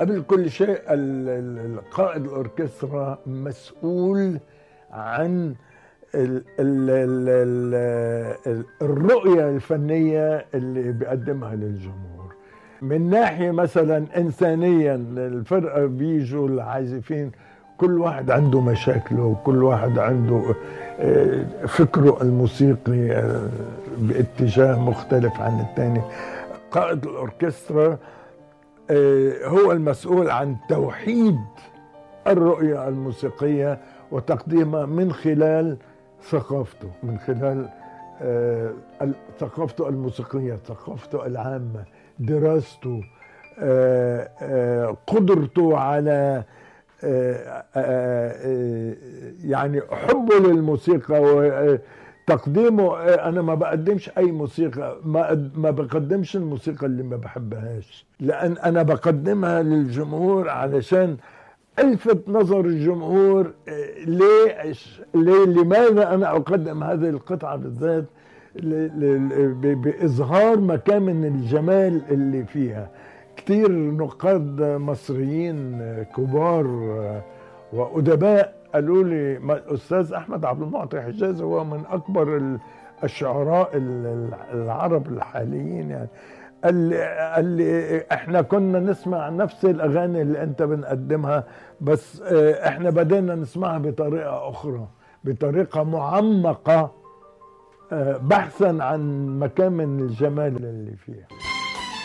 قبل كل شيء القائد الاوركسترا مسؤول عن ال ال ال الرؤية الفنية اللي بيقدمها للجمهور من ناحية مثلا إنسانيا الفرقة بيجوا العازفين كل واحد عنده مشاكله وكل واحد عنده فكره الموسيقي باتجاه مختلف عن الثاني قائد الأوركسترا هو المسؤول عن توحيد الرؤية الموسيقية وتقديمها من خلال ثقافته من خلال ثقافته الموسيقية ثقافته العامة دراسته قدرته على يعني حبه للموسيقى وتقديمه انا ما بقدمش اي موسيقى ما ما بقدمش الموسيقى اللي ما بحبهاش لان انا بقدمها للجمهور علشان الفت نظر الجمهور ليه ليه لماذا انا اقدم هذه القطعه بالذات باظهار مكامن الجمال اللي فيها كثير نقاد مصريين كبار وادباء قالوا لي الاستاذ احمد عبد المعطي حجاز هو من اكبر الشعراء العرب الحاليين يعني قال لي, قال لي احنا كنا نسمع نفس الاغاني اللي انت بنقدمها بس احنا بدينا نسمعها بطريقه اخرى بطريقه معمقه بحثا عن مكامن الجمال اللي فيها